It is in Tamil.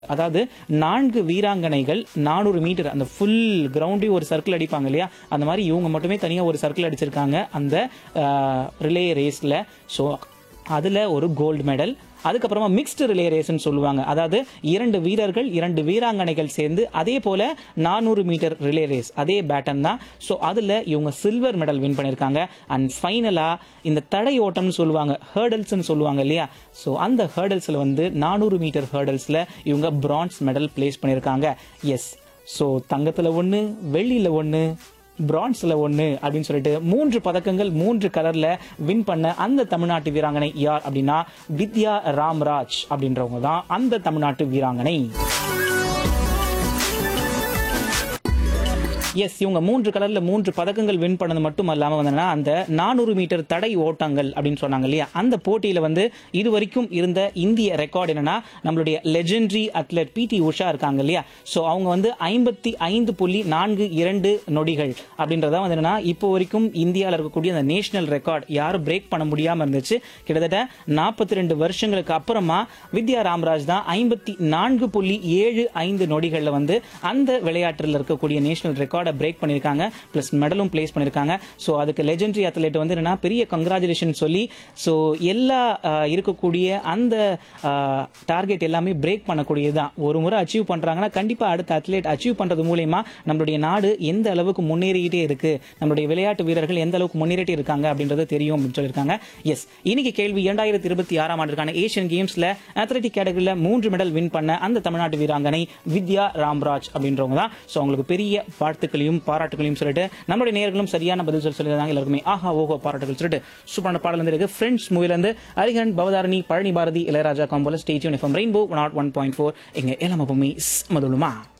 அதாவது நான்கு வீராங்கனைகள் நானூறு மீட்டர் அந்த ஃபுல் கிரவுண்டையும் ஒரு சர்க்கிள் அடிப்பாங்க இல்லையா அந்த மாதிரி இவங்க மட்டுமே தனியாக ஒரு சர்க்கிள் அடிச்சிருக்காங்க அந்த ரிலே ரேஸில் ஸோ அதில் ஒரு கோல்டு மெடல் அதுக்கப்புறமா மிக்ஸ்டு ரிலே ரேஸ்ன்னு சொல்லுவாங்க அதாவது இரண்டு வீரர்கள் இரண்டு வீராங்கனைகள் சேர்ந்து அதே போல நானூறு மீட்டர் ரிலே ரேஸ் அதே பேட்டன் தான் ஸோ அதில் இவங்க சில்வர் மெடல் வின் பண்ணியிருக்காங்க அண்ட் ஃபைனலாக இந்த தடை ஓட்டம்னு சொல்லுவாங்க ஹேர்டல்ஸ்னு சொல்லுவாங்க இல்லையா ஸோ அந்த ஹேர்டல்ஸில் வந்து நானூறு மீட்டர் ஹேர்டல்ஸில் இவங்க பிரான்ஸ் மெடல் பிளேஸ் பண்ணியிருக்காங்க எஸ் ஸோ தங்கத்தில் ஒன்று வெள்ளியில் ஒன்று பிரான்ஸ்ல ஒன்று அப்படின்னு சொல்லிட்டு மூன்று பதக்கங்கள் மூன்று கலர்ல வின் பண்ண அந்த தமிழ்நாட்டு வீராங்கனை யார் அப்படின்னா வித்யா ராம்ராஜ் அப்படின்றவங்க தான் அந்த தமிழ்நாட்டு வீராங்கனை எஸ் இவங்க மூன்று கலர்ல மூன்று பதக்கங்கள் வின் பண்ணது மட்டும் இல்லாம வந்தனா அந்த நானூறு மீட்டர் தடை ஓட்டங்கள் அப்படின்னு சொன்னாங்க இல்லையா அந்த போட்டியில வந்து இது வரைக்கும் இருந்த இந்திய ரெக்கார்டு என்னன்னா நம்மளுடைய legendary athlete P T Usha இருக்காங்க இல்லையா ஸோ அவங்க வந்து ஐம்பத்தி ஐந்து புள்ளி நான்கு இரண்டு நொடிகள் அப்படின்றத வந்து என்னன்னா இப்போ வரைக்கும் இந்தியாவில் இருக்கக்கூடிய அந்த நேஷனல் ரெக்கார்ட் யாரும் பிரேக் பண்ண முடியாம இருந்துச்சு கிட்டத்தட்ட நாற்பத்தி ரெண்டு வருஷங்களுக்கு அப்புறமா வித்யா ராம்ராஜ் தான் ஐம்பத்தி நான்கு புள்ளி ஏழு ஐந்து நொடிகளில் வந்து அந்த விளையாட்டில் இருக்கக்கூடிய நேஷனல் ரெக்கார்டை பிரேக் பண்ணியிருக்காங்க ப்ளஸ் மெடலும் பிளேஸ் பண்ணியிருக்காங்க ஸோ அதுக்கு லெஜெண்டரி அத்லெட் வந்து என்னன்னா பெரிய கங்க்ராச்சுலேஷன் சொல்லி ஸோ எல்லா அஹ், இருக்கக்கூடிய அந்த டார்கெட் எல்லாமே பிரேக் பண்ணக்கூடியது தான் ஒரு முறை அச்சீவ் பண்ணுறாங்கன்னா கண்டிப்பாக அடுத்த அத்லெட் அச்சீவ் பண்ணுறது மூலயமா நம்மளுடைய நாடு எந்த அளவுக்கு முன்னேறிக்கிட்டே இருக்கு நம்மளுடைய விளையாட்டு வீரர்கள் எந்த அளவுக்கு முன்னேறிட்டே இருக்காங்க அப்படின்றது தெரியும் அப்படின்னு சொல்லியிருக்காங்க எஸ் இன்னைக்கு கேள்வி இரண்டாயிரத்தி இருபத்தி ஆறாம் ஆண்டுக்கான ஏஷியன் கேம்ஸ்ல அத்லெட்டிக் கேட்டகரியில் மூன்று மெடல் வின் பண்ண அந்த தமிழ்நாட்டு வீராங்கனை வித்யா ராம்ராஜ் அப்படின்றவங்க தான் ஸோ அவங்களுக்கு பெரிய வாழ்த்துக்களையும் பாராட்டுகளையும் சொல்லிட்டு நம்மளுடைய நேர்களும் சரியான பதில் சொல்லி சொல்லியிருந்தாங்க எல்லாருக்குமே ஆஹா ஓஹோ பாராட்டுகள் சொல்லிட்டு சூப்பரான பாடல் வந்து இருக்கு ஃப்ரெண்ட்ஸ் மூவிலேருந்து அரிகன் பவதாரணி பழனி பாரதி இளையராஜா காம்போல ஸ்டேஜ் யூனிஃபார்ம் ரெயின்போ நாட் ஒன் பாயிண்ட் ஃபோர் எங்க எல்லாமே மதுளுமா